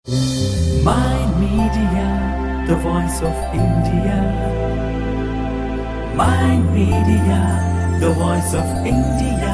Mind Media, the voice of India. Mind Media, the voice of India.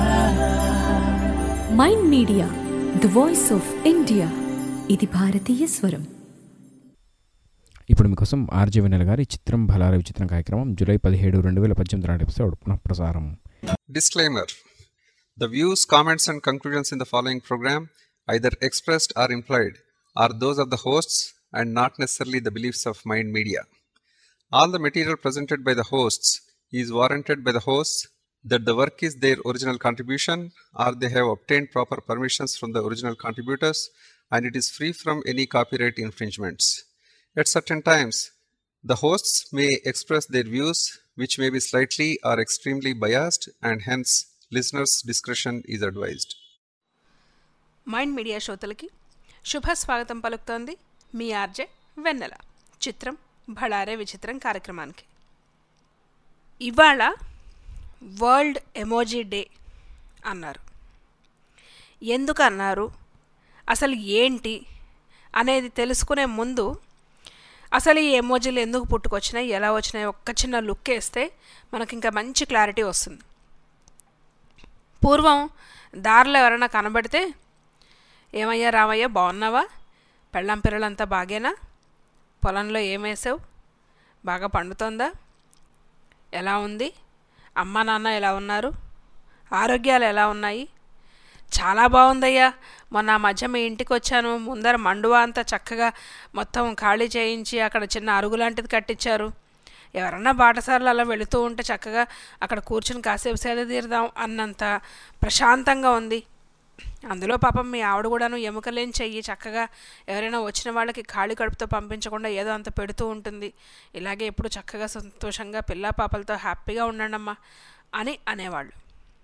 Mind media the voice of India ఇది భారతీయ స్వరం ఇప్పుడు మీకోసం RJ వెన్నెల గారి చిత్రం బలార విచిత్రం కార్యక్రమం జూలై పదిహేడు రెండు వేల పద్దెనిమిది నాటి ఎపిసోడ్ పునః ప్రసారం Disclaimer The views, comments, and conclusions in the following program, either expressed or implied, are those of the hosts and not necessarily the beliefs of Mind Media. All the material presented by the hosts is warranted by the hosts that the work is their original contribution or they have obtained proper permissions from the original contributors and it is free from any copyright infringements. At certain times, the hosts may express their views, which may be slightly or extremely biased, and hence listeners' discretion is advised. Mind media శ్రోతలకి శుభ స్వాగతం పలుకుతోంది మీ RJ వెన్నెల చిత్రం భళారే విచిత్రం కార్యక్రమానికి ఇవాళ world emoji day అన్నారు ఎందుకు అన్నారు అసలు ఏంటి అనేది తెలుసుకునే ముందు అసలు ఈ ఎమోజీలు ఎందుకు పుట్టుకొచ్చినాయి ఎలా వచ్చినాయి ఒక్క చిన్న లుక్ వేస్తే మనకి ఇంకా మంచి క్లారిటీ వస్తుంది పూర్వం దారిలో ఎవరైనా కనబడితే ఏమయ్యా రామయ్య బాగున్నావా పెళ్ళం పిల్లలంతా బాగేనా పొలంలో ఏమేసావు బాగా పండుతోందా ఎలా ఉంది అమ్మ నాన్న ఎలా ఉన్నారు ఆరోగ్యాలు ఎలా ఉన్నాయి చాలా బాగుందయ్యా మొన్న ఆ మధ్య మీ ఇంటికి వచ్చాను ముందర మండువా అంతా చక్కగా మొత్తం ఖాళీ చేయించి అక్కడ చిన్న అరుగు లాంటిది కట్టించారు ఎవరన్నా బాటసార్లు అలా వెళుతూ ఉంటే చక్కగా అక్కడ కూర్చుని కాసేపు సేద తీరుదాం అన్నంత ప్రశాంతంగా ఉంది అందులో పాపం మీ ఆవిడ కూడాను ఎముకలేని చెయ్యి చక్కగా ఎవరైనా వచ్చిన వాళ్ళకి ఖాళీ కడుపుతో పంపించకుండా ఏదో అంత పెడుతూ ఉంటుంది ఇలాగే ఎప్పుడు చక్కగా సంతోషంగా పిల్ల పాపలతో హ్యాపీగా ఉండండమ్మా అని అనేవాళ్ళు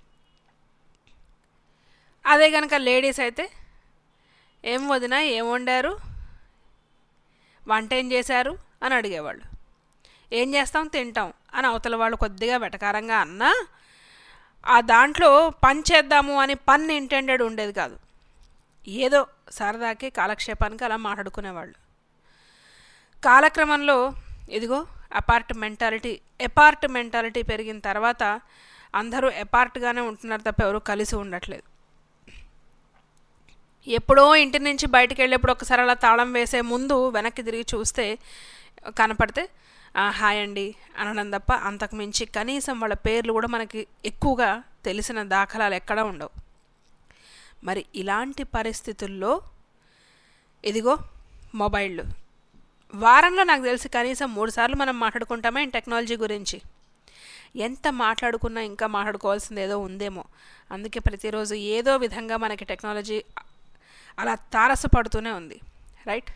అదే కనుక లేడీస్ అయితే ఏం వదినా ఏం వండారు వంట ఏం చేశారు అని అడిగేవాళ్ళు ఏం చేస్తాం తింటాం అని అవతల వాళ్ళు కొద్దిగా వెటకారంగా అన్నా ఆ దాంట్లో పని చేద్దాము అని పన్ ఇంటెండెడ్ ఉండేది కాదు ఏదో సరదాకి కాలక్షేపానికి అలా మాట్లాడుకునేవాళ్ళు కాలక్రమంలో ఇదిగో అపార్ట్ మెంటాలిటీ ఎపార్ట్ మెంటాలిటీ పెరిగిన తర్వాత అందరూ ఎపార్ట్గానే ఉంటున్నారు తప్ప ఎవరు కలిసి ఉండట్లేదు ఎప్పుడో ఇంటి నుంచి బయటికి వెళ్ళేప్పుడు ఒకసారి అలా తాళం వేసే ముందు వెనక్కి తిరిగి చూస్తే కనపడితే "ఆ, హాయ్ అండి అనడం తప్ప అంతకు మించి కనీసం వాళ్ళ పేర్లు కూడా మనకి ఎక్కువగా తెలిసిన దాఖలాలు ఎక్కడా ఉండవు మరి ఇలాంటి పరిస్థితుల్లో ఇదిగో మొబైళ్ళు వారంలో నాకు తెలిసి కనీసం మూడు సార్లు మనం మాట్లాడుకుంటామే ఈ టెక్నాలజీ గురించి ఎంత మాట్లాడుకున్నా ఇంకా మాట్లాడుకోవాల్సింది ఏదో ఉందేమో అందుకే ప్రతిరోజు ఏదో విధంగా మనకి టెక్నాలజీ అలా తారసపడుతూనే ఉంది రైట్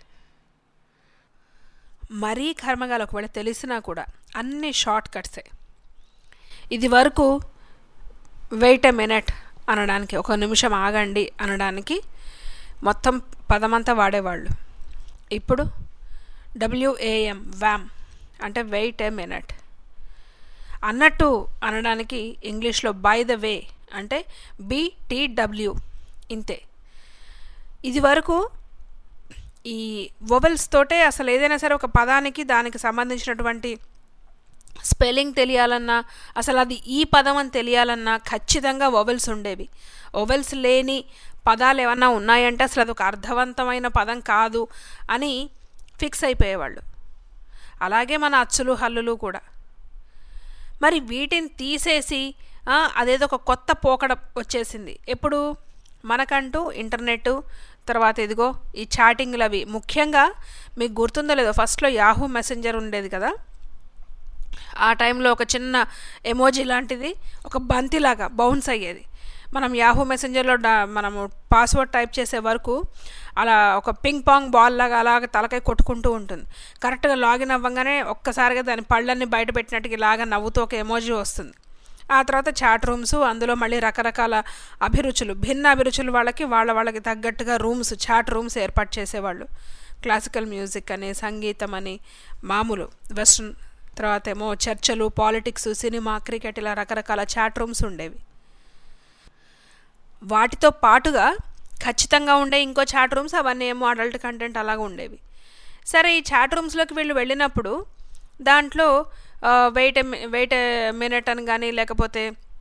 మరీ కర్మగాలు ఒకవేళ తెలిసినా కూడా అన్ని షార్ట్ కట్సే ఇది వరకు వెయిట్ ఎ మినిట్ అనడానికి ఒక నిమిషం ఆగండి అనడానికి మొత్తం పదమంతా వాడేవాళ్ళు ఇప్పుడు డబ్ల్యూఏఎం వ్యామ్ అంటే వెయిట్ ఏ మినిట్ అన్నట్టు అనడానికి ఇంగ్లీష్లో బై ద వే అంటే బీటీడబ్ల్యూ ఇంతే ఇది వరకు ఈ వొవెల్స్ తోటే అసలు ఏదైనా సరే ఒక పదానికి దానికి సంబంధించినటువంటి స్పెల్లింగ్ తెలియాలన్నా అసలు అది ఈ పదం అని తెలియాలన్నా ఖచ్చితంగా వొవెల్స్ ఉండేవి వొవెల్స్ లేని పదాలు ఏమన్నా ఉన్నాయంటే అసలు అది ఒక అర్థవంతమైన పదం కాదు అని ఫిక్స్ అయిపోయేవాళ్ళు అలాగే మన అచ్చులు హల్లులు కూడా మరి వీటిని తీసేసి ఆ, అదేదో ఒక కొత్త పోకడ వచ్చేసింది ఎప్పుడు మనకంటూ ఇంటర్నెట్ తర్వాత ఇదిగో ఈ చాటింగ్లు అవి ముఖ్యంగా మీకు గుర్తుందో లేదో ఫస్ట్లో యాహూ మెసెంజర్ ఉండేది కదా ఆ టైంలో ఒక చిన్న ఎమోజీ లాంటిది ఒక బంతిలాగా బౌన్స్ అయ్యేది మనం యాహూ మెసెంజర్లో డా మనము పాస్వర్డ్ టైప్ చేసే వరకు అలా ఒక పింగ్ పాంగ్ బాల్ లాగా అలాగ తలకాయ కొట్టుకుంటూ ఉంటుంది కరెక్ట్గా లాగిన్ అవ్వగానే ఒక్కసారిగా దాని పళ్ళన్ని బయట పెట్టినట్టుగా ఇలాగా నవ్వుతూ ఒక ఎమోజీ వస్తుంది ఆ తర్వాత చాట్ రూమ్స్ అందులో మళ్ళీ రకరకాల అభిరుచులు భిన్న అభిరుచులు వాళ్ళకి వాళ్ళ వాళ్ళకి తగ్గట్టుగా రూమ్స్ చాట్ రూమ్స్ ఏర్పాటు చేసేవాళ్ళు క్లాసికల్ మ్యూజిక్ అని సంగీతం అని మామూలు వెస్ట్రన్ తర్వాత ఏమో చర్చలు పాలిటిక్స్ సినిమా క్రికెట్ ఇలా రకరకాల చాట్ రూమ్స్ ఉండేవి వాటితో పాటుగా ఖచ్చితంగా ఉండే ఇంకో చాట్ రూమ్స్ అవన్నీ ఏమో అడల్ట్ కంటెంట్ అలాగ ఉండేవి సరే ఈ చాట్ రూమ్స్లోకి వీళ్ళు వెళ్ళినప్పుడు దాంట్లో వెయిట్ వెయిట్ మినిట్ అని కానీ లేకపోతే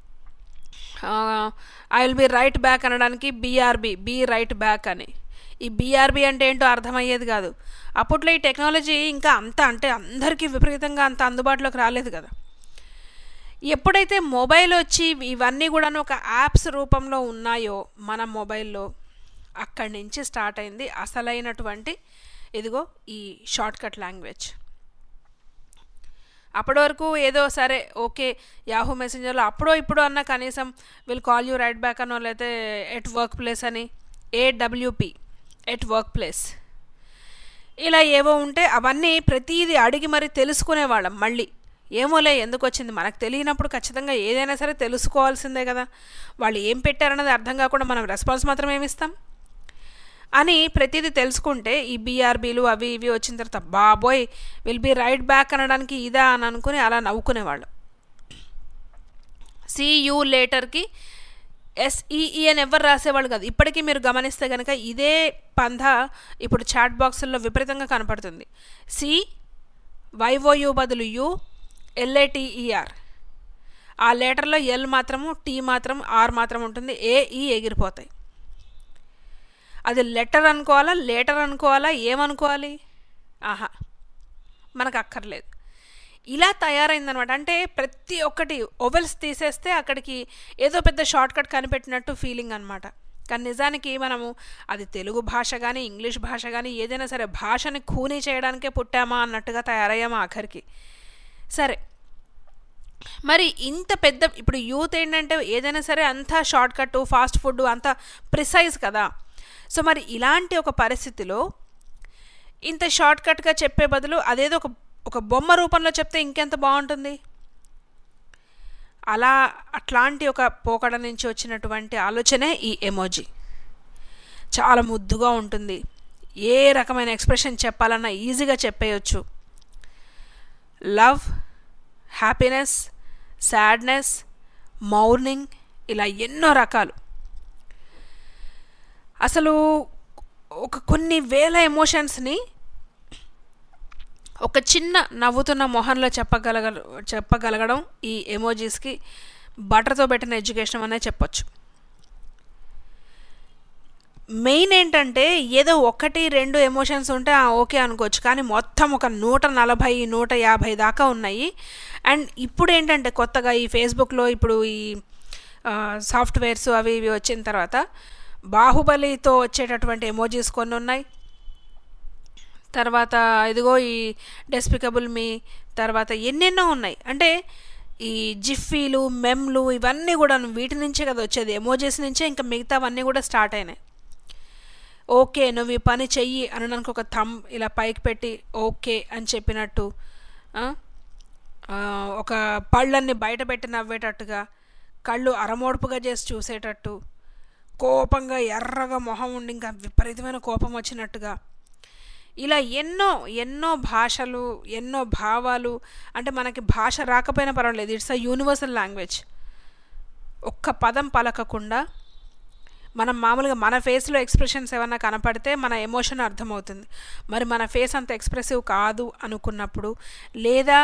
I will be right back అనడానికి బీఆర్బి బీ రైట్ బ్యాక్ అని ఈ బీఆర్బి అంటే ఏంటో అర్థమయ్యేది కాదు అప్పట్లో ఈ టెక్నాలజీ ఇంకా అంత అంటే అందరికీ విపరీతంగా అంత అందుబాటులోకి రాలేదు కదా ఎప్పుడైతే మొబైల్ వచ్చి ఇవన్నీ కూడా ఒక యాప్స్ రూపంలో ఉన్నాయో మన మొబైల్లో అక్కడి నుంచి స్టార్ట్ అయింది అసలైనటువంటి ఇదిగో ఈ షార్ట్ కట్ లాంగ్వేజ్ అప్పటి వరకు ఏదో సరే ఓకే యాహూ మెసెంజర్లో అప్పుడో ఇప్పుడు అన్న కనీసం will call you right back అనో లేకపోతే ఎట్ వర్క్ ప్లేస్ అని ఏడబ్ల్యూపి ఎట్ వర్క్ ప్లేస్ ఇలా ఏవో ఉంటే అవన్నీ ప్రతీది అడిగి మరి తెలుసుకునేవాళ్ళం మళ్ళీ ఏమోలే ఎందుకు వచ్చింది మనకు తెలియనప్పుడు ఖచ్చితంగా ఏదైనా సరే తెలుసుకోవాల్సిందే కదా వాళ్ళు ఏం పెట్టారన్నది అర్థం కాకుండా మనం రెస్పాన్స్ మాత్రం ఏమిస్తాం అని ప్రతిదీ తెలుసుకుంటే ఈ బీఆర్బీలు అవి ఇవి వచ్చిన తర్వాత బాబోయ్ విల్ బీ రైట్ బ్యాక్ అనడానికి ఇదా అని అనుకుని అలా నవ్వుకునేవాళ్ళు సియూ లేటర్కి ఎస్ఈఈ అని ఎవరు రాసేవాళ్ళు కాదు ఇప్పటికీ మీరు గమనిస్తే కనుక ఇదే పంధ ఇప్పుడు చాట్ బాక్సుల్లో విపరీతంగా కనపడుతుంది సి వైఓయు బదులు యు ఎల్ఏటిఈఆర్ ఆ లేటర్లో ఎల్ మాత్రము టీ మాత్రం ఆర్ మాత్రం ఉంటుంది ఏ ఈ ఎగిరిపోతాయి అది లెటర్ అనుకోవాలా లేటర్ అనుకోవాలా ఏమనుకోవాలి ఆహా మనకు అక్కర్లేదు ఇలా తయారైందనమాట అంటే ప్రతి ఒక్కటి ఓవెల్స్ తీసేస్తే అక్కడికి ఏదో పెద్ద షార్ట్ కట్ కనిపెట్టినట్టు ఫీలింగ్ అనమాట కానీ నిజానికి మనము అది తెలుగు భాష కానీ ఇంగ్లీష్ భాష కానీ ఏదైనా సరే భాషని ఖూనీ చేయడానికే పుట్టామా అన్నట్టుగా తయారయ్యామా ఆఖరికి సరే మరి ఇంత పెద్ద ఇప్పుడు యూత్ ఏంటంటే ఏదైనా సరే అంతా షార్ట్ కట్ ఫాస్ట్ ఫుడ్ అంత ప్రిసైజ్ కదా సో మరి ఇలాంటి ఒక పరిస్థితిలో ఇంత షార్ట్ కట్గా చెప్పే బదులు అదేదో ఒక ఒక బొమ్మ రూపంలో చెప్తే ఇంకెంత బాగుంటుంది అలా అట్లాంటి ఒక పోకడ నుంచి వచ్చినటువంటి ఆలోచనే ఈ ఎమోజీ చాలా ముద్దుగా ఉంటుంది ఏ రకమైన ఎక్స్ప్రెషన్ చెప్పాలన్నా ఈజీగా చెప్పేయచ్చు లవ్ హ్యాపీనెస్ సాడ్నెస్ మౌర్నింగ్ ఇలా ఎన్నో రకాలు అసలు ఒక కొన్ని వేల ఎమోషన్స్ని ఒక చిన్న నవ్వుతున్న మొహంలో చెప్పగలగ చెప్పగలగడం ఈ ఎమోజీస్కి బటర్తో పెట్టిన ఎడ్యుకేషన్ అనే చెప్పొచ్చు మెయిన్ ఏంటంటే ఏదో ఒకటి రెండు ఎమోషన్స్ ఉంటే ఓకే అనుకోవచ్చు కానీ మొత్తం ఒక నూట నలభై నూట యాభై దాకా ఉన్నాయి అండ్ ఇప్పుడు ఏంటంటే కొత్తగా ఈ ఫేస్బుక్లో ఇప్పుడు ఈ సాఫ్ట్వేర్స్ అవి ఇవి వచ్చిన తర్వాత బాహుబలితో వచ్చేటటువంటి ఎమోజీస్ కొన్ని ఉన్నాయి తర్వాత ఇదిగో ఈ డెస్పికబుల్ మీ తర్వాత ఎన్నెన్నో ఉన్నాయి అంటే ఈ జిఫీలు మెమ్లు ఇవన్నీ కూడా వీటి నుంచే కదా వచ్చేది ఎమోజీస్ నుంచే ఇంకా మిగతావన్నీ కూడా స్టార్ట్ అయినాయి ఓకే నువ్వు ఈ పని చెయ్యి అనడానికి ఒక థమ్ ఇలా పైకి పెట్టి ఓకే అని చెప్పినట్టు ఒక పళ్ళన్ని బయట పెట్టి నవ్వేటట్టుగా కళ్ళు అరమోడుపుగా చేసి చూసేటట్టు కోపంగా ఎర్రగా మొహం ఉండి ఇంకా విపరీతమైన కోపం వచ్చినట్టుగా ఇలా ఎన్నో ఎన్నో భాషలు ఎన్నో భావాలు అంటే మనకి భాష రాకపోయినా పర్వాలేదు ఇట్స్ అ యూనివర్సల్ లాంగ్వేజ్ ఒక్క పదం పలకకుండా మనం మామూలుగా మన ఫేస్లో ఎక్స్ప్రెషన్స్ ఏమన్నా కనపడితే మన ఎమోషన్ అర్థమవుతుంది మరి మన ఫేస్ అంత ఎక్స్ప్రెసివ్ కాదు అనుకున్నప్పుడు లేదా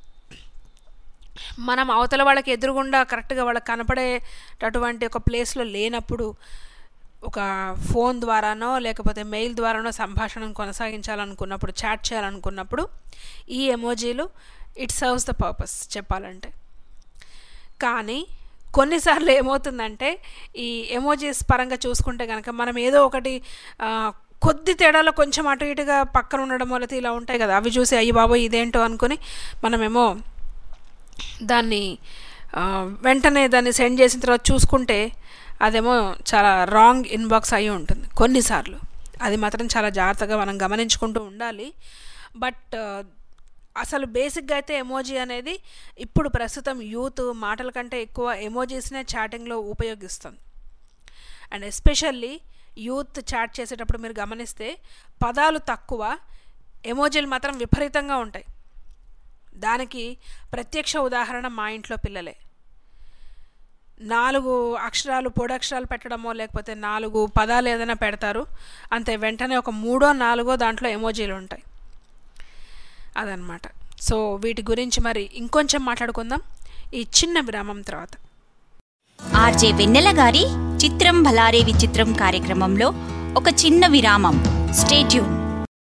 మనం అవతల వాళ్ళకి ఎదురుగుండా కరెక్ట్గా వాళ్ళకి కనపడేటటువంటి ఒక ప్లేస్లో లేనప్పుడు ఒక ఫోన్ ద్వారానో లేకపోతే మెయిల్ ద్వారానో సంభాషణను కొనసాగించాలనుకున్నప్పుడు చాట్ చేయాలనుకున్నప్పుడు ఈ ఎమోజీలు ఇట్ సర్వ్స్ ద పర్పస్ చెప్పాలంటే కానీ కొన్నిసార్లు ఏమవుతుందంటే ఈ ఎమోజీస్ పరంగా చూసుకుంటే కనుక మనం ఏదో ఒకటి కొద్ది తేడాలో కొంచెం అటు ఇటుగా పక్కన ఉండడం వల్ల ఇలా ఉంటాయి కదా అవి చూసి అయ్యి బాబోయ్ ఇదేంటో అనుకుని మనమేమో దాన్ని వెంటనే దాన్ని సెండ్ చేసిన తర్వాత చూసుకుంటే అదేమో చాలా రాంగ్ ఇన్బాక్స్ అయి ఉంటుంది కొన్నిసార్లు అది మాత్రం చాలా జాగ్రత్తగా మనం గమనించుకుంటూ ఉండాలి బట్ అసలు బేసిక్గా అయితే ఎమోజీ అనేది ఇప్పుడు ప్రస్తుతం యూత్ మాటల కంటే ఎక్కువ ఎమోజీస్నే చాటింగ్లో ఉపయోగిస్తుంది అండ్ ఎస్పెషల్లీ యూత్ చాట్ చేసేటప్పుడు మీరు గమనిస్తే పదాలు తక్కువ ఎమోజీలు మాత్రం విపరీతంగా ఉంటాయి దానికి ప్రత్యక్ష ఉదాహరణ మా ఇంట్లో పిల్లలే నాలుగు అక్షరాలు పొడి అక్షరాలు పెట్టడమో లేకపోతే నాలుగు పదాలు ఏదైనా పెడతారు అంతే వెంటనే ఒక మూడో నాలుగో దాంట్లో ఎమోజీలు ఉంటాయి అదనమాట సో వీటి గురించి మరి ఇంకొంచెం మాట్లాడుకుందాం ఈ చిన్న విరామం తర్వాత ఆర్జే వెన్నెల గారి చిత్రం భలారే విచిత్రం కార్యక్రమంలో ఒక చిన్న విరామం స్టేట్యూన్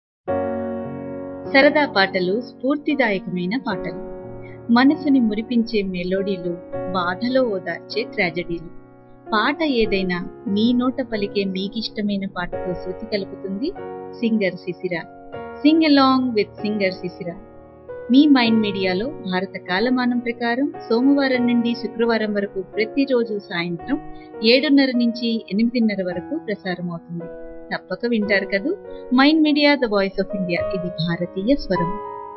సరదా పాటలు స్ఫూర్తిదాయకమైన పాటలు మనసుని మురిపించే మెలోడీలు బాధలో ఓదార్చే ట్రాజడీలు పాట ఏదైనా మీ నోట పలికే మీకిష్టమైన పాటతో శృతి కలుపుతుంది సింగర్ శిశిర సింగ్ అలాంగ్ విత్ సింగర్ శిశిర మీ మైండ్ మీడియాలో భారత కాలమానం ప్రకారం సోమవారం నుండి శుక్రవారం వరకు ప్రతిరోజు సాయంత్రం ఏడున్నర నుంచి ఎనిమిదిన్నర వరకు ప్రసారం అవుతుంది తప్పక వింటారు కదూ mind media the voice of India ఇది భారతీయ స్వరం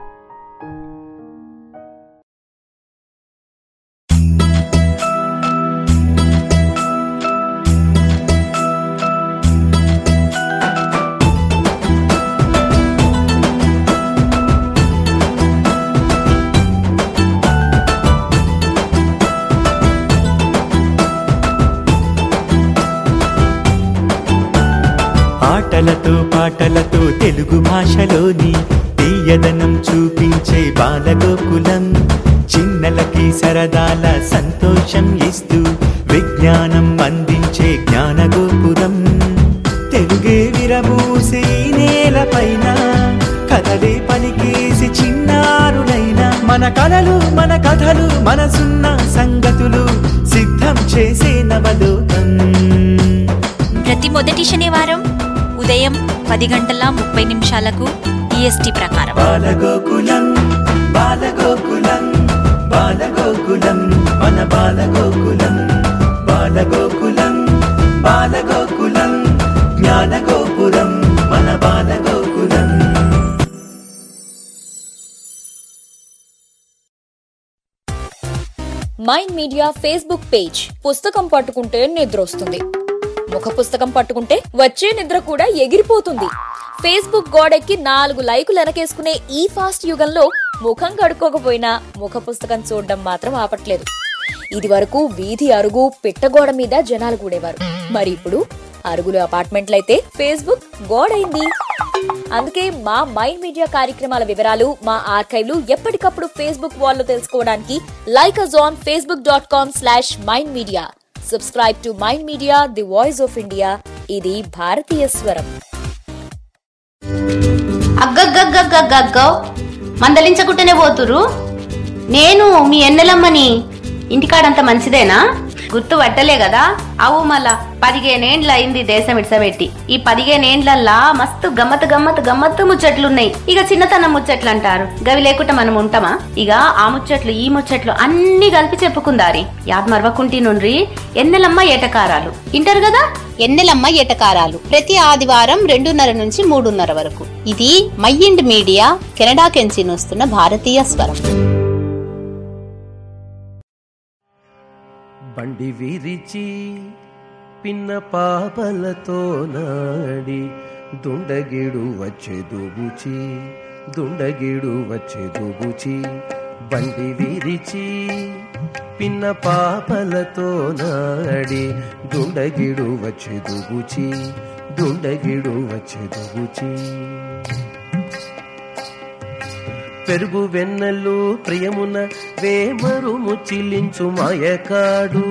ఆటలతో పాటలతో తెలుగు భాషలోని తీయదనం చూపించే బాలగోకులం చిన్నలకి సరదాల సంతోషం ఇస్తూ విజ్ఞానం అందించే జ్ఞానగోపురం తెలుగే విరబూసే ఈ నేలపైన కథలే పలికేసి చిన్నారులైన మన కలలు మన కథలు మనసున్న సంగతులు సిద్ధం చేసే నవలోకం ప్రతి మొదటి శనివారం ఉదయం పది గంటల ముప్పై నిమిషాలకు ఈఎస్టీ ప్రకారం బాలగోకులం బాలగోకులం బాలగోకులం మన బాలగోకులం బాలగోకులం బాలగోకులం జ్ఞానగోపురం మన Balagokulam mind media Facebook page పుస్తకం పట్టుకుంటే నిద్ర వస్తుంది ముఖ పుస్తకం పట్టుకుంటే వచ్చే నిద్ర కూడా ఎగిరిపోతుంది ఫేస్బుక్ గోడెక్కి నాలుగు లైకులు వెనకేసుకునే ఈ ఫాస్ట్ యుగంలో ముఖం కడుక్కోకపోయినా ముఖ పుస్తకం చూడడం మాత్రం ఆపట్లేదు ఇది వరకు వీధి అరుగు పిట్టగోడ మీద జనాలు కూడేవారు మరి ఇప్పుడు అరుగులు అపార్ట్మెంట్లయితే ఫేస్బుక్ గోడైంది అందుకే మా మైండ్ మీడియా కార్యక్రమాల వివరాలు మా ఆర్కైవ్లు ఎప్పటికప్పుడు ఫేస్బుక్ వాల్లో తెలుసుకోవడానికి like us on Facebook dot com slash mind media subscribe to mind media the voice of India ఇది భారతీయ స్వరం అగ్గగ్గగ్గగ్గగ్గో మందలించకుంటేనే పోతురు నేను మీ ఎన్నెలమ్మని ఇంటికాడంత మంచిదేనా గుర్తు పట్టలే కదా అవు మళ్ళా పదిహేనేండ్ల అయింది దేశం ఇడ్సబెట్టి ఈ పదిహేనేండ్లల్లా మస్తు గమ్మత్ గమ్మత్ గమ్మత్తు ముచ్చట్లున్నాయి ఇక చిన్నతనం ముచ్చట్లు అంటారు గవి లేకుండా మనం ఉంటామా ఇక ఆ ముచ్చట్లు ఈ ముచ్చట్లు అన్ని కలిపి చెప్పుకుందారి యాద్ మరవకుంటి నుండ్రి ఎన్నెలమ్మ ఏటకారాలు ఇంటారు కదా ఎన్నెలమ్మ ఏటకారాలు ప్రతి ఆదివారం రెండున్నర నుంచి మూడున్నర వరకు ఇది మైండ్ మీడియా కెనడా కెంచి వస్తున్న భారతీయ స్వరం బండి విరిచి పిన్న పాపలతో నాడి దుండగిడు వచ్చెదుబుచి దుండగిడు వచ్చెదుబుచి బండి విరిచి పిన్న పాపలతో నాడి దుండగిడు వచ్చెదుబుచి దుండగిడు వచ్చెదుబుచి పెరుగు వెన్నెలు ప్రియమున వేమరు ముచ్చిలించు మాయకాడు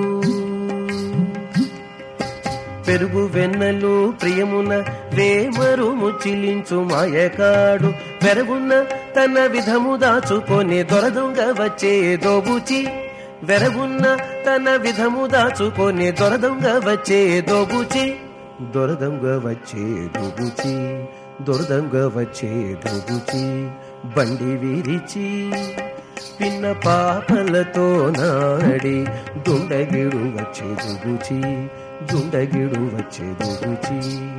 పెరుగు వెన్నెలు ప్రియమున వేమరు ముచ్చిలించు మాయకాడు వెరగున్న తన విధము దాచుకొని దొరదొంగ వచ్చే దోబుచి వెరగున్న తన విధము దాచుకొని దొరదొంగ వచ్చే దోబుచి దొరదొంగ వచ్చే దోబుచి దొరదంగ వచ్చే దోబుచి బండి విరిచి పిన్న పాపలతో నాడి దుండగిడు వచ్చే దుగుచి దుండగిడు వచ్చే దుగుచి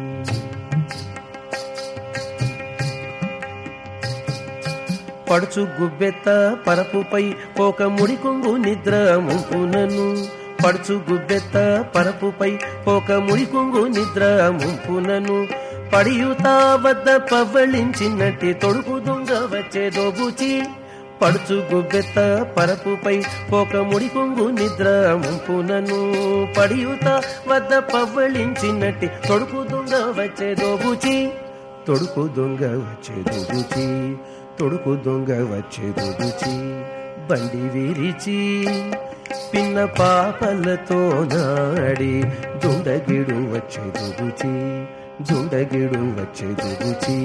పడుచు గుబ్బెత్త పరపుపై పోక ముడి కొంగు నిద్ర ముంపునను పడుచు గుబ్బెత్త పరపుపై పోక ముడి కొంగు నిద్ర ముంపునను పడియుతా వద్ద పవ్వళించినట్టి తొడుగు దొంగ వచ్చే దోబుచి పడుచు గుబ్బెత్త పరపుపై పోక ముడి కొంగు నిద్ర ముంపునను పడియుత వద్ద పవ్వళించినట్టి తొడుకు దొంగ వచ్చే దోబుచి తొడుకు దొంగ వచ్చే దోబుచి తొడుకు దొంగ వచ్చే దోబుచి బండి విరిచి పిన్న పాపలతో నాడి దుండగిడు వచ్చే దోబుచి దుండగిడు వచ్చే దోబుచి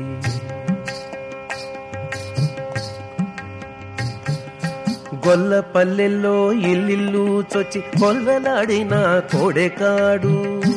గొల్ల పల్లెల్లో ఇల్లిల్లు చొచ్చి కొల్లలాడిన కోడెకాడు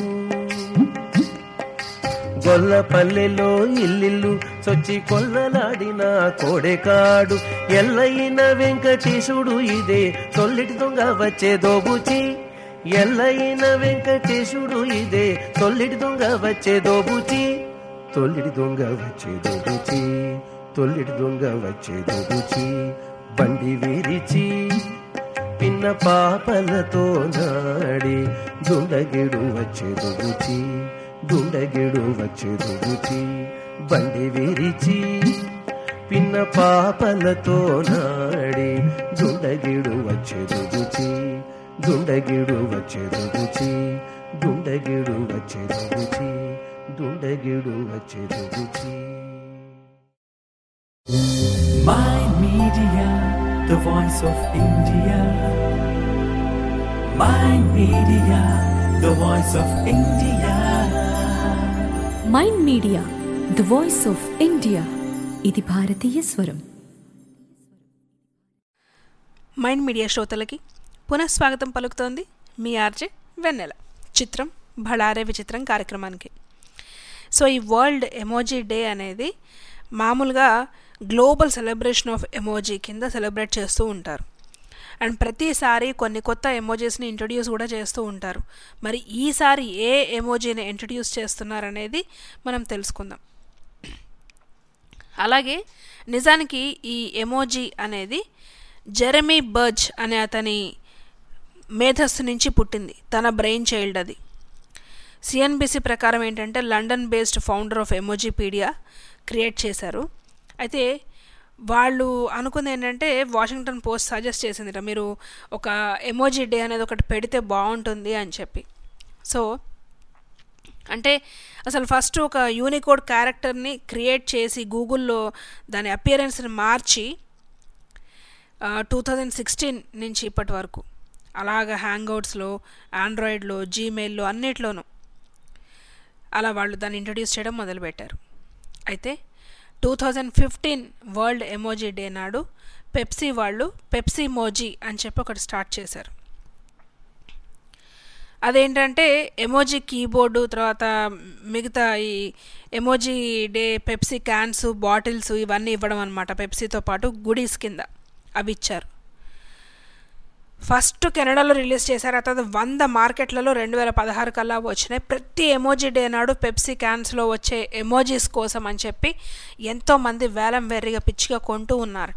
గొల్ల పల్లెలో ఇల్లిల్లు చొచ్చి కొల్లలాడిన కోడెకాడు ఎల్లయిన వెంకటేశుడు ఇదే తొల్లిటి దొంగ వచ్చే దోబుచి ఎల్లయిన వెంకటేశుడు ఇదే తొల్లిటి దొంగ వచ్చే దోబుచి తొల్లిటి దొంగ వచ్చే దోబుచి తొల్లిటి దొంగ వచ్చే దోబుచి బండి విరిచి పిన్న పాపలతో నాడి దుండగిడు వచ్చే దొగుచి దుండగిడు వచ్చే దొగుచి బండి విరిచి పిన్న పాపలతో నాడి దుండగిడు వచ్చే దొగుచి దుండగిడు వచ్చే దొగుచి దుండగిడు వచ్చే దొగుచి దుండగిడు వచ్చే దొగుచి My Media, the voice of India. My Media, the voice of India. Mind media the voice of India ఇది భారతీయ స్వరం మైండ్ మీడియా శ్రోతలకి పునఃస్వాగతం పలుకుతోంది మీ ఆర్జే వెన్నెల చిత్రం భళారే విచిత్రం కార్యక్రమానికి సో ఈ వరల్డ్ ఎమోజీ డే అనేది మామూలుగా గ్లోబల్ సెలబ్రేషన్ ఆఫ్ ఎమోజీ కింద సెలబ్రేట్ చేస్తూ ఉంటారు అండ్ ప్రతిసారి కొన్ని కొత్త ఎమోజీస్ని ఇంట్రడ్యూస్ కూడా చేస్తూ ఉంటారు మరి ఈసారి ఏ ఎమోజీని ఇంట్రడ్యూస్ చేస్తున్నారనేది మనం తెలుసుకుందాం అలాగే నిజానికి ఈ ఎమోజీ అనేది జెరమీ బర్జ్ అనే అతని మేధస్సు నుంచి పుట్టింది తన బ్రెయిన్ చైల్డ్ అది సిఎన్బిసి ప్రకారం ఏంటంటే London based founder of Emojipedia create చేశారు అయితే వాళ్ళు అనుకుంది ఏంటంటే వాషింగ్టన్ పోస్ట్ సజెస్ట్ చేసిందిట మీరు ఒక ఎమోజీ డే అనేది ఒకటి పెడితే బాగుంటుంది అని చెప్పి సో అంటే అసలు ఫస్ట్ ఒక యూనికోడ్ క్యారెక్టర్ని క్రియేట్ చేసి గూగుల్లో దాని అపియరెన్స్ని మార్చి టూ థౌజండ్ సిక్స్టీన్ నుంచి ఇప్పటి వరకు అలాగ హ్యాంగ్అవుట్స్లో ఆండ్రాయిడ్లో జీమెయిల్లో అన్నిట్లోనూ అలా వాళ్ళు దాన్ని ఇంట్రడ్యూస్ చేయడం మొదలుపెట్టారు అయితే two thousand fifteen world emoji day నాడు పెప్సీ వాళ్ళు పెప్సీ మోజీ అని చెప్పి ఒకటి స్టార్ట్ చేశారు అదేంటంటే ఎమోజీ కీబోర్డు తర్వాత మిగతా ఈ emoji day Pepsi cans bottles ఇవన్నీ ఇవ్వడం అనమాట పెప్సీతో పాటు గుడీస్ కింద అవి ఇచ్చారు ఫస్ట్ కెనడాలో రిలీజ్ చేశారు ఆ తర్వాత వంద మార్కెట్లలో రెండు వేల పదహారు కల్లా వచ్చినాయి ప్రతి ఎమోజీ డే నాడు పెప్సీ క్యాన్స్లో వచ్చే ఎమోజీస్ కోసం అని చెప్పి ఎంతోమంది వేలం వెర్రిగా పిచ్చిగా కొంటూ ఉన్నారట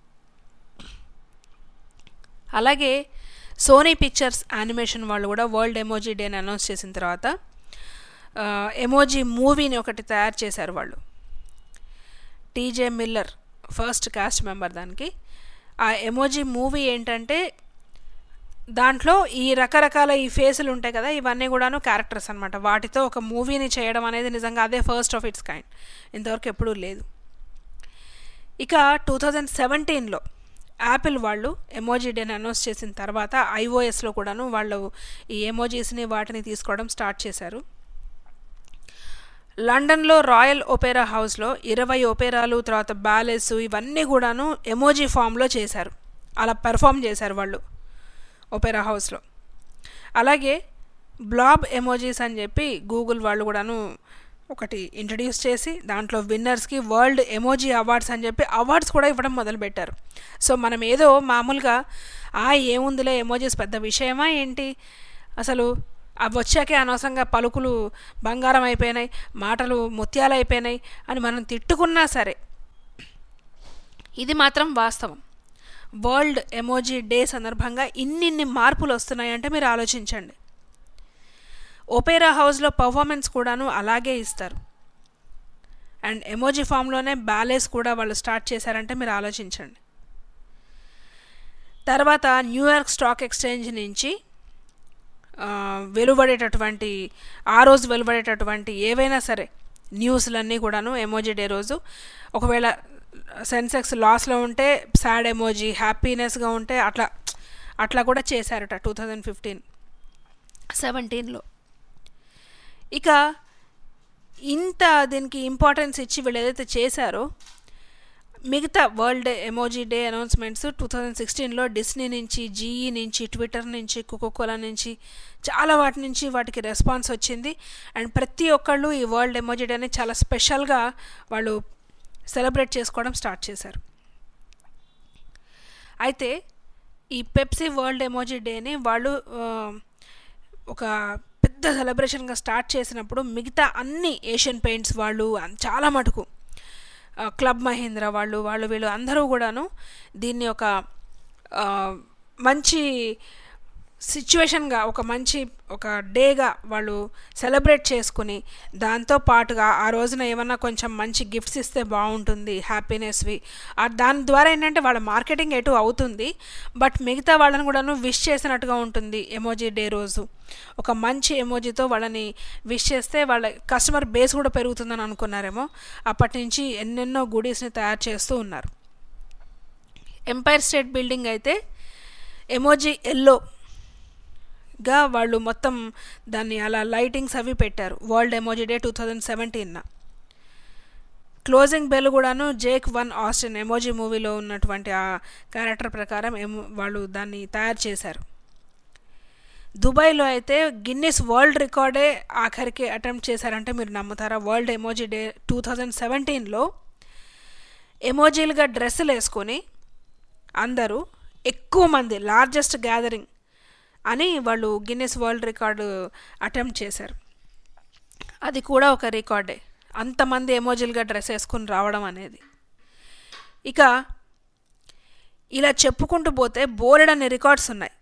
అలాగే సోనీ పిక్చర్స్ యానిమేషన్ వాళ్ళు కూడా వరల్డ్ ఎమోజీ డేని అనౌన్స్ చేసిన తర్వాత ఎమోజీ మూవీని ఒకటి తయారు చేశారు వాళ్ళు T J Miller first cast member దానికి ఆ ఎమోజీ మూవీ ఏంటంటే దాంట్లో ఈ రకరకాల ఈ ఫేసులు ఉంటాయి కదా ఇవన్నీ కూడాను క్యారెక్టర్స్ అనమాట వాటితో ఒక మూవీని చేయడం అనేది నిజంగా అదే ఫస్ట్ ఆఫ్ ఇట్స్ కైండ్ ఇంతవరకు ఎప్పుడూ లేదు ఇక టూ థౌజండ్ సెవెంటీన్లో యాపిల్ వాళ్ళు ఎమోజీ డేని అనౌన్స్ చేసిన తర్వాత ఐఓఎస్లో కూడాను వాళ్ళు ఈ ఎమోజీస్ని వాటిని తీసుకోవడం స్టార్ట్ చేశారు లండన్లో రాయల్ ఒపేరా హౌస్లో ఇరవై ఒపేరాలు తర్వాత బ్యాలెస్ ఇవన్నీ కూడాను ఎమోజీ ఫామ్లో చేశారు అలా పెర్ఫామ్ చేశారు వాళ్ళు ఒపేరా హౌస్లో అలాగే బ్లాబ్ ఎమోజీస్ అని చెప్పి గూగుల్ వాళ్ళు కూడాను ఒకటి ఇంట్రడ్యూస్ చేసి దాంట్లో విన్నర్స్కి వరల్డ్ ఎమోజీ అవార్డ్స్ అని చెప్పి అవార్డ్స్ కూడా ఇవ్వడం మొదలుపెట్టారు సో మనం ఏదో మామూలుగా ఆ ఏముందిలే ఎమోజీస్ పెద్ద విషయమా ఏంటి అసలు అవి వచ్చాకే అనవసరంగా పలుకులు బంగారం అయిపోయినాయి మాటలు ముత్యాలు అయిపోయినాయి అని మనం తిట్టుకున్నా సరే ఇది మాత్రం వాస్తవం వరల్డ్ ఎమోజీ డే సందర్భంగా ఇన్నిన్ని మార్పులు వస్తున్నాయంటే మీరు ఆలోచించండి ఒపేరా హౌస్లో పర్ఫార్మెన్స్ కూడాను అలాగే ఇస్తారు అండ్ ఎమోజీ ఫామ్లోనే బ్యాలెన్స్ కూడా వాళ్ళు స్టార్ట్ చేశారంటే మీరు ఆలోచించండి తర్వాత న్యూయార్క్ స్టాక్ ఎక్స్చేంజ్ నుంచి ఆ, వెలువడేటటువంటి ఆ రోజు వెలువడేటటువంటి ఏవైనా సరే న్యూస్లన్నీ కూడాను ఎమోజీ డే రోజు ఒకవేళ సెన్సెక్స్ లాస్లో ఉంటే సాడ్ ఎమోజీ హ్యాపీనెస్గా ఉంటే అట్లా అట్లా కూడా చేశారట టూ థౌజండ్ ఫిఫ్టీన్ సెవెంటీన్లో ఇక ఇంత దీనికి ఇంపార్టెన్స్ ఇచ్చి వీళ్ళు ఏదైతే చేశారో మిగతా world emoji day announcements two thousand సిక్స్టీన్లో డిస్నీ నుంచి జీఈ నుంచి ట్విట్టర్ నుంచి కోకోకోలా నుంచి చాలా వాటి నుంచి వాటికి రెస్పాన్స్ వచ్చింది అండ్ ప్రతి ఒక్కళ్ళు ఈ వరల్డ్ ఎమోజీ డేని చాలా స్పెషల్గా వాళ్ళు సెలబ్రేట్ చేసుకోవడం స్టార్ట్ చేశారు అయితే ఈ పెప్సీ వరల్డ్ ఎమోజీ డేని వాళ్ళు ఆ, ఒక పెద్ద సెలబ్రేషన్గా స్టార్ట్ చేసినప్పుడు మిగతా అన్ని ఏషియన్ పెయింట్స్ వాళ్ళు అన్- చాలా మటుకు ఆ, క్లబ్ మహీంద్రా వాళ్ళు వాళ్ళు వీళ్ళు అందరూ కూడాను దీన్ని ఒక ఆ, మంచి సిచ్యువేషన్గా ఒక మంచి ఒక డేగా వాళ్ళు సెలబ్రేట్ చేసుకుని దాంతో పాటుగా ఆ రోజున ఏమన్నా కొంచెం మంచి గిఫ్ట్స్ ఇస్తే బాగుంటుంది హ్యాపీనెస్వి ఆ దాని ద్వారా ఏంటంటే వాళ్ళ మార్కెటింగ్ ఎటు అవుతుంది బట్ మిగతా వాళ్ళని కూడాను విష్ చేసినట్టుగా ఉంటుంది ఎమోజీ డే రోజు ఒక మంచి ఎమోజీతో వాళ్ళని విష్ చేస్తే వాళ్ళ కస్టమర్ బేస్ కూడా పెరుగుతుందని అనుకున్నారేమో అప్పటి నుంచి ఎన్నెన్నో గుడీస్ని తయారు చేస్తూ ఉన్నారు ఎంపైర్ స్టేట్ బిల్డింగ్ అయితే ఎమోజీ ఎల్లో గా వాళ్ళు మొత్తం దాన్ని అలా లైటింగ్స్ అవి పెట్టారు world emoji day two thousand సెవెంటీన్న క్లోజింగ్ బెల్ కూడాను జేక్ వన్ ఆస్టిన్ ఎమోజీ మూవీలో ఉన్నటువంటి ఆ క్యారెక్టర్ ప్రకారం ఎమో వాళ్ళు దాన్ని తయారు చేశారు దుబాయ్లో అయితే గిన్నిస్ వరల్డ్ రికార్డే ఆఖరికి అటెంప్ట్ చేశారంటే మీరు నమ్ముతారా world emoji day two thousand సెవెంటీన్లో ఎమోజీలుగా డ్రెస్సులు వేసుకొని అందరూ ఎక్కువ మంది లార్జెస్ట్ గ్యాదరింగ్ అని వాళ్ళు గిన్నెస్ వరల్డ్ రికార్డు అటెంప్ట్ చేశారు అది కూడా ఒక రికార్డే అంతమంది ఎమోజీలుగా డ్రెస్ వేసుకుని రావడం అనేది ఇక ఇలా చెప్పుకుంటూ పోతే బోలెడన్ని రికార్డ్స్ ఉన్నాయి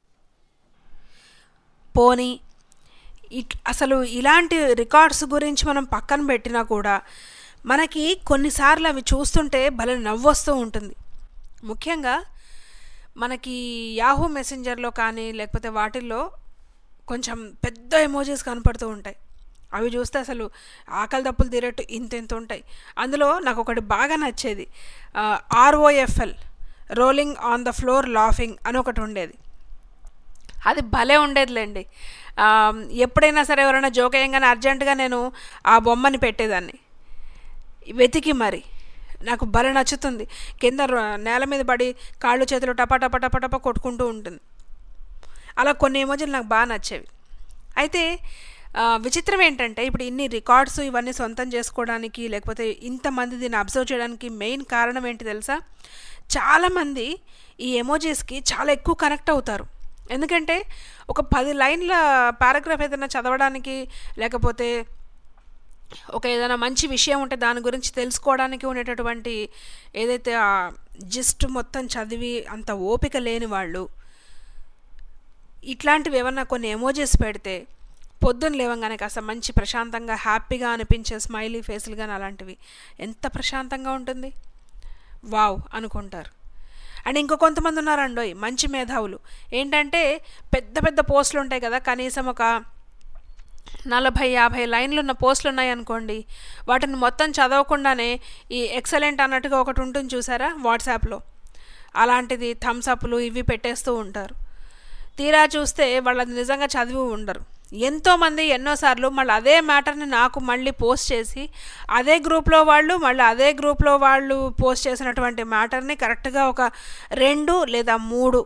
పోనీ ఇట్ అసలు ఇలాంటి రికార్డ్స్ గురించి మనం పక్కన పెట్టినా కూడా మనకి కొన్నిసార్లు అవి చూస్తుంటే భలే నవ్వొస్తూ ఉంటుంది ముఖ్యంగా మనకి యాహూ మెసెంజర్లో కానీ లేకపోతే వాటిల్లో కొంచెం పెద్ద ఎమోజీస్ కనపడుతూ ఉంటాయి అవి చూస్తే అసలు ఆకలి దప్పులు తీరేట్టు ఇంత ఇంత ఉంటాయి అందులో నాకు ఒకటి బాగా నచ్చేది ROFL rolling on the floor laughing అని ఒకటి ఉండేది అది భలే ఉండేదిలేండి ఆ, ఎప్పుడైనా సరే ఎవరైనా జోక్ వేయంగానే అర్జెంటుగా నేను ఆ బొమ్మని పెట్టేదాన్ని వెతికి మరి నాకు భలే నచ్చుతుంది కింద ర- నేల మీద పడి కాళ్ళు చేతులు టపా టపా టపా టపా కొట్టుకుంటూ ఉంటుంది అలా కొన్ని ఎమోజీలు నాకు బాగా నచ్చేవి అయితే ఆ, విచిత్రం ఏంటంటే ఇప్పుడు ఇన్ని రికార్డ్స్ ఇవన్నీ సొంతం చేసుకోవడానికి లేకపోతే ఇంతమంది దీన్ని అబ్జర్వ్ చేయడానికి మెయిన్ కారణం ఏంటి తెలుసా చాలామంది ఈ ఎమోజీస్కి చాలా ఎక్కువ కనెక్ట్ అవుతారు ఎందుకంటే ఒక పది లైన్ల పారాగ్రాఫ్ ఏదైనా చదవడానికి లేకపోతే ఒక ఏదైనా మంచి విషయం ఉంటే దాని గురించి తెలుసుకోవడానికి ఉండేటటువంటి ఏదైతే ఆ జిస్ట్ మొత్తం చదివి అంత ఓపిక లేని వాళ్ళు ఇట్లాంటివి ఏమన్నా కొన్ని ఎమోజీస్ పెడితే పొద్దున్న లేవంగానే కాస్త మంచి ప్రశాంతంగా హ్యాపీగా అనిపించే స్మైలీ ఫేసులు కానీ అలాంటివి ఎంత ప్రశాంతంగా ఉంటుంది వావ్ అనుకుంటారు అండ్ ఇంకో కొంతమంది ఉన్నారండోయ్ మంచి మేధావులు ఏంటంటే పెద్ద పెద్ద పోస్టులు ఉంటాయి కదా కనీసం ఒక నలభై యాభై లైన్లు ఉన్న పోస్టులు ఉన్నాయనుకోండి వాటిని మొత్తం చదవకుండానే ఈ ఎక్సలెంట్ అన్నట్టుగా ఒకటి ఉంటుంది చూసారా వాట్సాప్లో అలాంటిది థమ్స్ అప్లు ఇవి పెట్టేస్తూ ఉంటారు తీరా చూస్తే వాళ్ళది నిజంగా చదివి ఉండరు ఎంతోమంది ఎన్నోసార్లు మళ్ళీ అదే మ్యాటర్ని నాకు మళ్ళీ పోస్ట్ చేసి అదే గ్రూప్లో వాళ్ళు మళ్ళీ అదే గ్రూప్లో వాళ్ళు పోస్ట్ చేసినటువంటి మ్యాటర్ని కరెక్ట్గా ఒక రెండు లేదా మూడు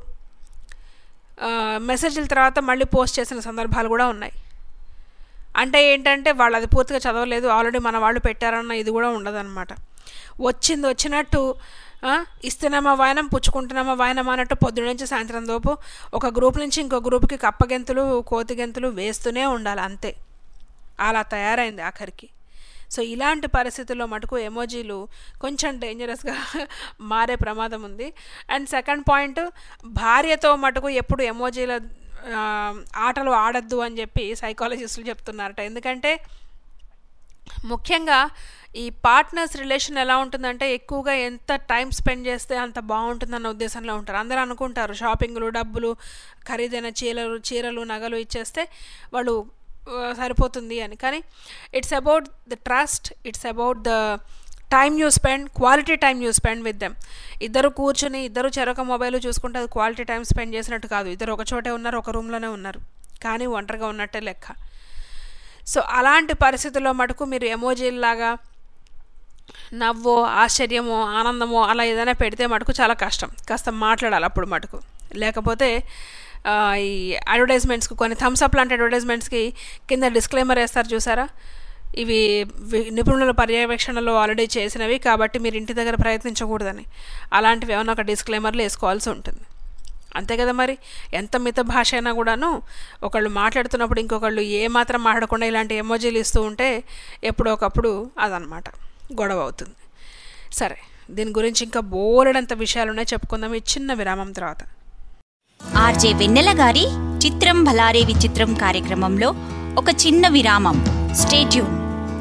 ఆ, మెసేజ్ల తర్వాత మళ్ళీ పోస్ట్ చేసిన సందర్భాలు కూడా ఉన్నాయి అంటే ఏంటంటే వాళ్ళు అది పూర్తిగా చదవలేదు ఆల్రెడీ మన వాళ్ళు పెట్టారన్న ఇది కూడా ఉండదన్నమాట వచ్చింది వచ్చినట్టు ఆ, ఇస్తున్నామా వాయనం పుచ్చుకుంటున్నామా వాయనం అన్నట్టు పొద్దున నుంచి సాయంత్రం లోపు ఒక గ్రూప్ నుంచి ఇంకో గ్రూప్కి కప్పగెంతులు కోతిగెంతులు వేస్తూనే ఉండాలి అంతే అలా తయారైంది ఆఖరికి సో ఇలాంటి పరిస్థితుల్లో మటుకు ఎమోజీలు కొంచెం డేంజరస్గా మారే ప్రమాదం ఉంది అండ్ సెకండ్ పాయింట్ భార్యతో మటుకు ఎప్పుడు ఎమోజీల ఆ, ఆటలు ఆడద్దు అని చెప్పి సైకాలజిస్టులు చెప్తున్నారట ఎందుకంటే ముఖ్యంగా ఈ పార్ట్నర్స్ రిలేషన్ ఎలా ఉంటుందంటే ఎక్కువగా ఎంత టైం స్పెండ్ చేస్తే అంత బాగుంటుందన్న ఉద్దేశంలో ఉంటారు అందరూ అనుకుంటారు షాపింగ్లు డబ్బులు ఖరీదైన చీరలు చీరలు నగలు ఇచ్చేస్తే వాళ్ళు ఆ, సరిపోతుంది అని కానీ it's about the trust it's about the time you spend quality time you spend with them ఇద్దరు కూర్చుని ఇద్దరు చెరొక మొబైల్ చూసుకుంటే అది క్వాలిటీ టైం స్పెండ్ చేసినట్టు కాదు ఇద్దరు ఒక చోటే ఉన్నారు ఒక రూమ్లోనే ఉన్నారు కానీ ఒంటరిగా ఉన్నట్టే లెక్క సో అలాంటి పరిస్థితుల్లో మటుకు మీరు ఎమోజీలాగా నవ్వో ఆశ్చర్యమో ఆనందమో అలా ఏదైనా పెడితే మటుకు చాలా కష్టం కాస్త మాట్లాడాలి అప్పుడు మటుకు లేకపోతే ఆ, ఈ అడ్వర్టైజ్మెంట్స్కి కొన్ని థమ్స్ అప్ లాంటి అడ్వర్టైజ్మెంట్స్కి కింద డిస్క్లైమర్ వేస్తారు చూసారా ఇవి వి- నిపుణుల పర్యవేక్షణలో ఆల్రెడీ చేసినవి కాబట్టి మీరు ఇంటి దగ్గర ప్రయత్నించకూడదని అలాంటివి ఏమైనా ఒక డిస్క్లైమర్లు వేసుకోవాల్సి ఉంటుంది అంతే కదా మరి ఎంత మిత భాష అయినా కూడాను ఒకళ్ళు మాట్లాడుతున్నప్పుడు ఇంకొకళ్ళు ఏ మాత్రం మాట్లాడకుండా ఇలాంటి ఎమోజీలు ఇస్తూ ఉంటే ఎప్పుడో ఒకప్పుడు అదనమాట గొడవ అవుతుంది సరే దీని గురించి ఇంకా బోలెడంత విషయాలు ఉన్నాయి చెప్పుకుందాం ఈ చిన్న విరామం తర్వాత ఆర్జే వెన్నెల గారి చిత్రం భలారే విచిత్రం కార్యక్రమంలో ఒక చిన్న విరామం stay tuned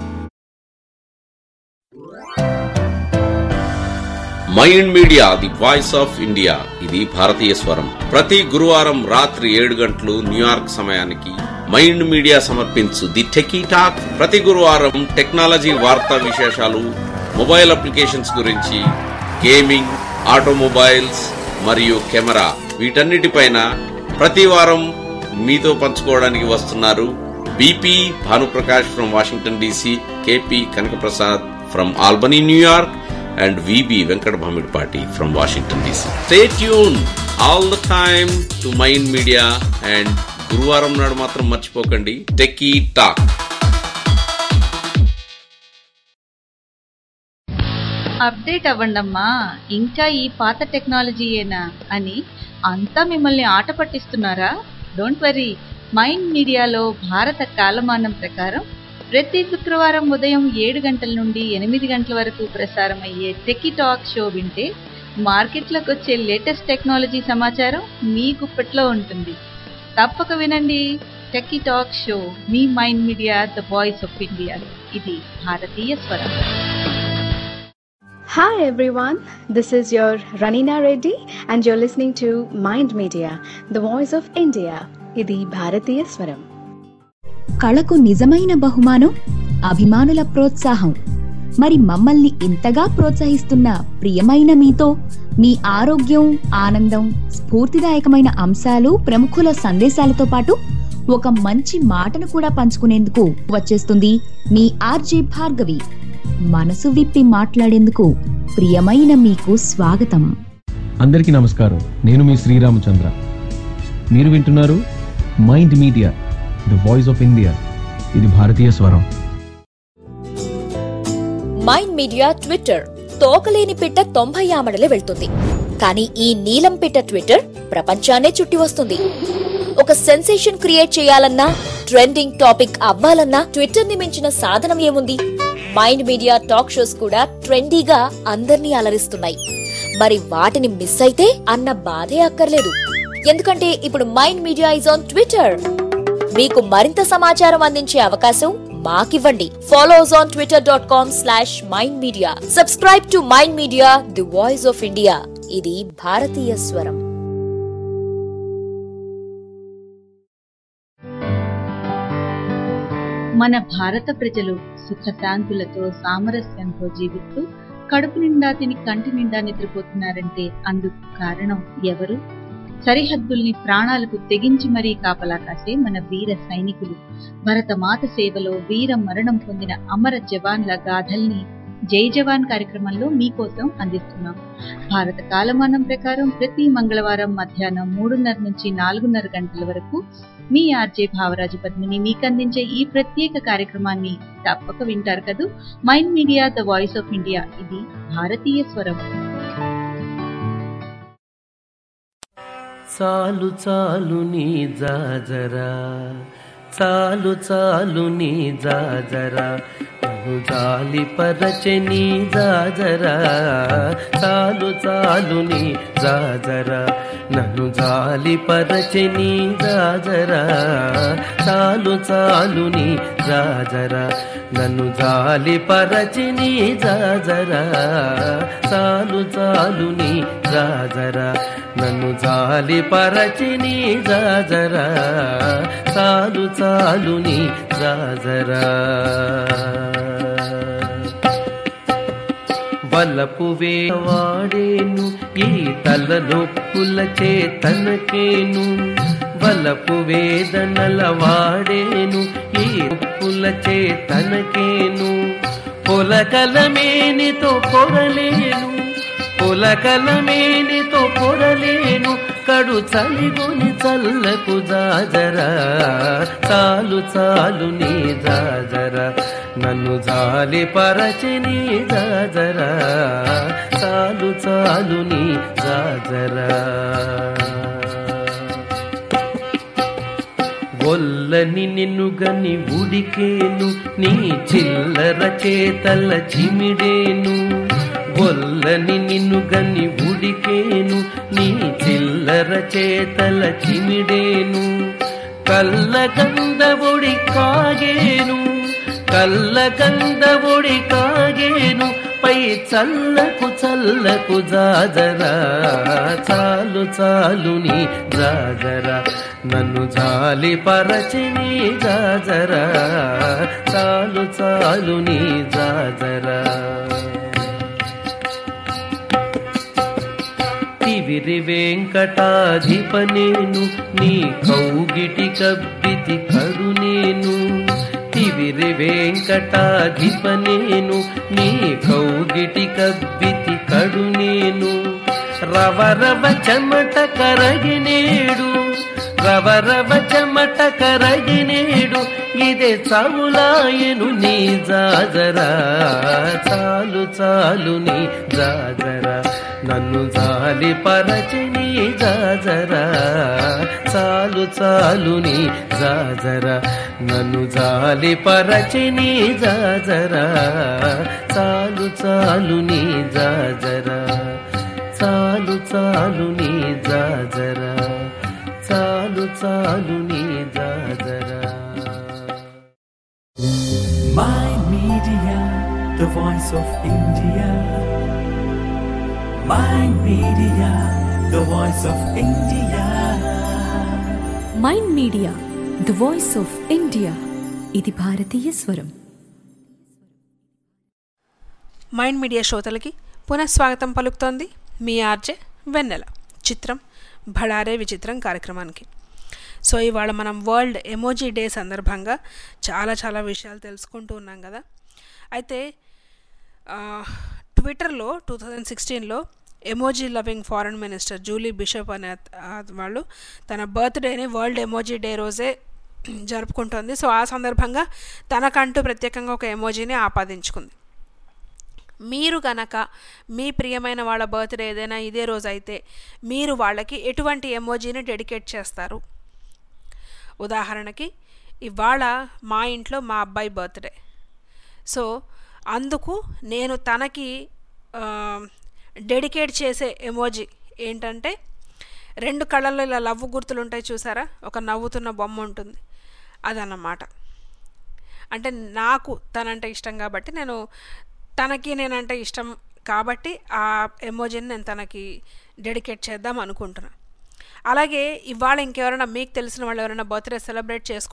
Mind media the voice of India ఇది భారతీయ స్వరం ప్రతి గురువారం రాత్రి ఏడు గంటలు న్యూయార్క్ సమయానికి మైండ్ మీడియా సమర్పించు ది టెకీ టాక్ ప్రతి గురువారం టెక్నాలజీ వార్తా విశేషాలు మొబైల్ అప్లికేషన్స్ గురించి గేమింగ్ ఆటోమొబైల్స్ మరియు కెమెరా వీటన్నిటిపైన ప్రతి వారం మీతో పంచుకోవడానికి వస్తున్నారు BP Bhanuprakash from Washington DC KP Kanakaprasad from Albany New York and VB Venkat Bhamidpati from Washington DC. Stay tuned all the time to Mind Media and గురువారం నాడు మాత్రం మర్చిపోకండి టెకీ టాక్ అప్డేట్ అవ్వండమ్మా ఇంకా ఈ పాత టెక్నాలజీయేనా అని అంతా మిమ్మల్ని ఆట పట్టిస్తున్నారా డోంట్ వరీ మైండ్ మీడియాలో భారత కాలమానం ప్రకారం ప్రతి శుక్రవారం ఉదయం ఏడు గంటల నుండి ఎనిమిది గంటల వరకు ప్రసారం అయ్యే టెకీ టాక్ షో వింటే మార్కెట్లోకి వచ్చే లేటెస్ట్ టెక్నాలజీ సమాచారం మీ గుప్పట్లో ఉంటుంది తప్పక వినండి టెకీ టాక్ షో మీ Mind media the voice of India ఇది భారతీయ స్వరం Hi everyone, this is your Ranina Reddy and you're listening to Mind Media, the voice of India. ఇది భారతీయ స్వరం కళకు నిజమైన బహుమానం అభిమానుల ప్రోత్సాహం మరి మమ్మల్ని ఇంతగా ప్రోత్సహిస్తున్న ప్రియమైన మీతో మీ ఆరోగ్యం ఆనందం స్ఫూర్తిదాయకమైన అంశాలు ప్రముఖుల సందేశాలతో పాటు ఒక మంచి మాటను కూడా పంచుకునేందుకు వచ్చేస్తుంది మీ ఆర్జే భార్గవి మనసు విప్పి మాట్లాడేందుకు ప్రియమైన మీకు స్వాగతం అందరికీ నమస్కారం నేను మీ శ్రీరామచంద్ర మీరు వింటున్నారు Mind media the voice of India ఇది భారతీయ స్వరం మైండ్ మీడియా ట్విట్టర్ తోకలేని పిట్ట తొంభై ఆమడలే వెళ్తుంది కానీ ఈ నీలం పిట్ట ట్విట్టర్ ప్రపంచాన్నే చుట్టి వస్తుంది ఒక సెన్సేషన్ క్రియేట్ చేయాలన్నా ట్రెండింగ్ టాపిక్ అవ్వాలన్నా ట్విట్టర్ ని మించిన సాధనం ఏముంది మైండ్ మీడియా టాక్ షోస్ కూడా ట్రెండీగా అందర్నీ అలరిస్తున్నాయి మరి వాటిని మిస్ అయితే అన్న బాధే అక్కర్లేదు ఎందుకంటే ఇప్పుడు Mind Media is on Twitter మీకు మరింత సమాచారం అందించే అవకాశం మాకివ్వండి follow us on Twitter dot com slash mind media subscribe to mind media the voice of India ఇది భారతీయ స్వరం మన భారత ప్రజలు సుఖశాంతులతో సామరస్యంతో జీవిస్తూ కడుపు నిండా తిని కంటి నిండా నిద్రపోతున్నారంటే అందుకు కారణం ఎవరు సరిహద్దుల్ని ప్రాణాలకు తెగించి మరీ కాపలా కాసే మన వీర సైనికులు భరతమాత సేవలో వీర మరణం పొందిన అమర జవాన్ల గాథల్ని జై జవాన్ కార్యక్రమంలో మీకోసం అందిస్తున్నాం భారత కాలమానం ప్రకారం ప్రతి మంగళవారం మధ్యాహ్నం మూడున్నర నుంచి నాలుగున్నర గంటల వరకు మీ ఆర్జే భావరాజు పద్మిని మీకు అందించే ఈ ప్రత్యేక కార్యక్రమాన్ని తప్పక వింటారు కదూ mind media the voice of India ఇది భారతీయ స్వరం చాలు చాలు నీ జాజరా చాలు చాలు నీ జాజరా నన్ను జాలి పరచె నీ జాజరా చాలు చాలు నీ జాజరా నన్ను జాలి పరచె నీ జాజరా చాలు చాలు నీ జాజరా నన్ను జాలి పరచి నీ జాజరా చాలు చాలు నీ జాజరా నన్ను జాలి పరచి నీ జాజరా చాలు చాలు నీ జాజరా వలపు వాడేను ఈ తలనొప్పుల చేతనకేను వలపు వేదనల వాడేను ఈ ఉప్పుల చేతనకేను పొలకలమేనితో పొరలేను పొలకలమేనితో పొరలేను కడు చలిగొని చల్లకు జాజరా చాలు చాలు నీ జాజరా నన్ను జాలి పరచి నీ జాజరా చాలు చాలు నీ జాజరా ఒల్లని నిన్ను గని ఉడికేను నీ చిల్లర చేతల చిమిడేను ఒల్లని నిన్ను గని ఉడికేను నీ చిల్లర చేతల చిమిడేను కల్ల గంధవుడి కాగేను కల్ల గంధవుడి కాగేను పై చల్లకు చల్లకు జాజరా చాలు చాలు నీ జాజరా నన్ను జాలి పరచి నీ జాజరా చాలు చాలు నీ జాజరా తివిరి వెంకటాధిప నేను నీ కౌగిటి కబ్బితి కడు నేను తివిరి వెంకటాధిప నేను నీ కౌగిటి కబ్బితి కడు నేను రవరవ చెమట కరగినేడు రవరవ చెమట కరగినేడు ఇదే చావులాయను నీ జాజరా చాలు చాలు నీ జాజరా నన్ను జాలి పరచి నీ జాజరా చాలు చాలు నీ జాజరా నన్ను జాలి పరచి నీ జాజరా చాలు చాలు నీ జాజరా చాలు చాలు నీ జాజరా చాలు చాలు నీ జాజరా My Media, the voice of India. My Media, the voice of India. Mind media the voice of India ఇది భారతీయ స్వరం మైండ్ మీడియా శ్రోతలకి పునఃస్వాగతం పలుకుతోంది మీ ఆర్జే వెన్నెల చిత్రం భడారే విచిత్రం కార్యక్రమానికి సో ఇవాళ మనం వరల్డ్ ఎమోజీ డే సందర్భంగా చాలా చాలా విషయాలు తెలుసుకుంటూ ఉన్నాం కదా అయితే ఆ, ట్విట్టర్లో టూ థౌజండ్ సిక్స్టీన్లో emoji loving foreign minister Julie Bishop అనే అత- ఆ వాళ్ళు తన బర్త్డేని వరల్డ్ ఎమోజీ డే రోజే జరుపుకుంటోంది సో ఆ సందర్భంగా తనకంటూ ప్రత్యేకంగా ఒక ఎమోజీని ఆపాదించుకుంది మీరు గనక మీ ప్రియమైన వాళ్ళ బర్త్డే ఏదైనా ఇదే రోజు అయితే మీరు వాళ్ళకి ఎటువంటి ఎమోజీని డెడికేట్ చేస్తారు ఉదాహరణకి ఇవాళ మా ఇంట్లో మా అబ్బాయి బర్త్డే సో అందుకు నేను తనకి ఆ, డెడికేట్ చేసే ఎమోజీ ఏంటంటే రెండు కళ్ళల్లో ఇలా లవ్వు గుర్తులు ఉంటాయి చూసారా ఒక నవ్వుతున్న బొమ్మ ఉంటుంది అదన్నమాట అంటే నాకు తనంటే ఇష్టం కాబట్టి నేను తనకి నేనంటే ఇష్టం కాబట్టి ఆ ఎమోజీని నేను తనకి డెడికేట్ చేద్దాం అనుకుంటున్నాను అలాగే ఇవాళ ఇంకెవరైనా మీకు తెలిసిన వాళ్ళు ఎవరైనా బర్త్డే సెలబ్రేట్ చేసుకుంటే